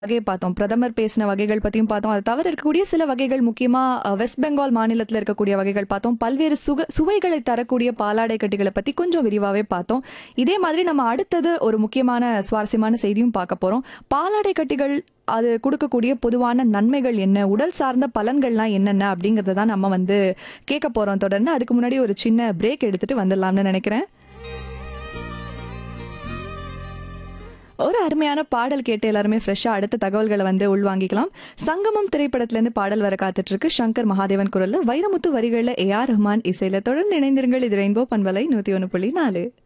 வகையை பார்த்தோம் பிரதமர் பேசின வகைகள் பத்தியும் பார்த்தோம் அது தவிர இருக்கக்கூடிய சில வகைகள் முக்கியமா அஹ், வெஸ்ட் பெங்கால் மாநிலத்தில் இருக்கக்கூடிய வகைகள் பார்த்தோம் பல்வேறு சுக சுவைகளை தரக்கூடிய பாலாடை கட்டிகளை பத்தி கொஞ்சம் விரிவாவே பார்த்தோம் இதே மாதிரி நம்ம அடுத்தது ஒரு முக்கியமான சுவாரஸ்யமான செய்தியும் பார்க்க போறோம் பாலாடை கட்டிகள் அது கொடுக்கக்கூடிய பொதுவான நன்மைகள் என்ன உடல் சார்ந்த பலன்கள்லாம் என்னென்ன அப்படிங்கறத தான் நம்ம வந்து கேட்க போறோம் தொடர்ந்து அதுக்கு முன்னாடி ஒரு சின்ன பிரேக் எடுத்துட்டு வந்துடலாம்னு நினைக்கிறேன் ஒரு அருமையான பாடல் கேட்டு எல்லாருமே ஃப்ரெஷ்ஷாக அடுத்த தகவல்களை வந்து உள்வாங்கிக்கலாம் சங்கமம் திரைப்படத்திலேருந்து பாடல் வர காத்துட்டு இருக்கு சங்கர் மகாதேவன் குரல்ல வைரமுத்து வரிகளில் ஏ ஆர் ரஹ்மான் இசையில தொடர்ந்து இணைந்திருங்கள் இது ரெயின்போ பண்பலை நூத்தி ஒன்று புள்ளி நாலு